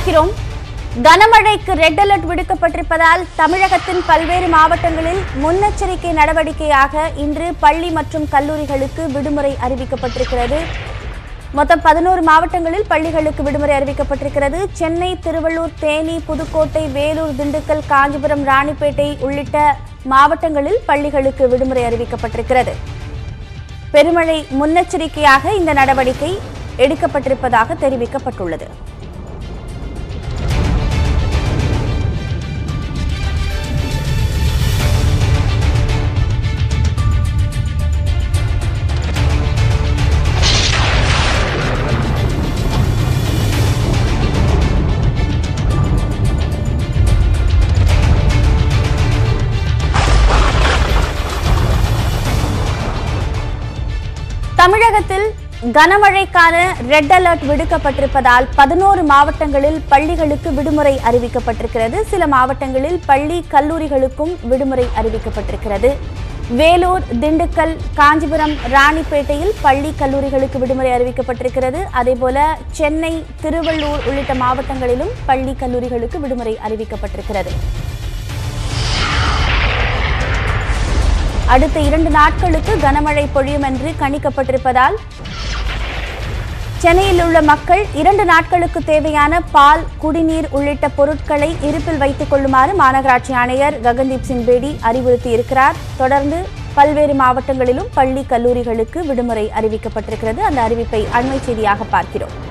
பார்க்கிறோம் கனமழைக்கு red alert விடுக்கப்பட்டிருப்பதால் தமிழகத்தின் பல்வேறு மாவட்டங்களில் முன்னெச்சரிக்கை நடவடிக்கையாக இன்று பள்ளி மற்றும் கல்லூரிகளுக்கு விடுமுறை அறிவிக்கப்பட்டிருக்கிறது மொத்தம் பதினோரு மாவட்டங்களில் பள்ளிகளுக்கு விடுமுறை அறிவிக்கப்பட்டிருக்கிறது சென்னை திருவள்ளூர் தேனி புதுக்கோட்டை வேலூர் திண்டுக்கல் காஞ்சிபுரம் ராணிப்பேட்டை உள்ளிட்ட மாவட்டங்களில் பள்ளிகளுக்கு விடுமுறை அறிவிக்கப்பட்டிருக்கிறது பெருமழை முன்னெச்சரிக்கையாக இந்த நடவடிக்கை எடுக்கப்பட்டிருப்பதாக தெரிவிக்கப்பட்டுள்ளது தமிழகத்தில் கனமழைக்கான ரெட் அலர்ட் விடுக்கப்பட்டிருப்பதால் பதினோரு மாவட்டங்களில் பள்ளிகளுக்கு விடுமுறை அறிவிக்கப்பட்டிருக்கிறது சில மாவட்டங்களில் பள்ளி கல்லூரிகளுக்கும் விடுமுறை அறிவிக்கப்பட்டிருக்கிறது வேலூர் திண்டுக்கல் காஞ்சிபுரம் ராணிப்பேட்டையில் பள்ளி கல்லூரிகளுக்கு விடுமுறை அறிவிக்கப்பட்டிருக்கிறது அதேபோல சென்னை திருவள்ளூர் உள்ளிட்ட மாவட்டங்களிலும் பள்ளி கல்லூரிகளுக்கு விடுமுறை அறிவிக்கப்பட்டிருக்கிறது அடுத்த இரண்டு நாட்களுக்கு கனமழை பொழியும் என்று கணிக்கப்பட்டிருப்பதால் சென்னையில் உள்ள மக்கள் இரண்டு நாட்களுக்கு தேவையான பால் குடிநீர் உள்ளிட்ட பொருட்களை இருப்பில் வைத்துக் கொள்ளுமாறு மாநகராட்சி ஆணையர் ககன்தீப் சிங் பேடி அறிவுறுத்தியிருக்கிறார் தொடர்ந்து பல்வேறு மாவட்டங்களிலும் பள்ளி கல்லூரிகளுக்கு விடுமுறை அறிவிக்கப்பட்டிருக்கிறது அந்த அறிவிப்பை அண்மை செய்தியாக பார்க்கிறோம்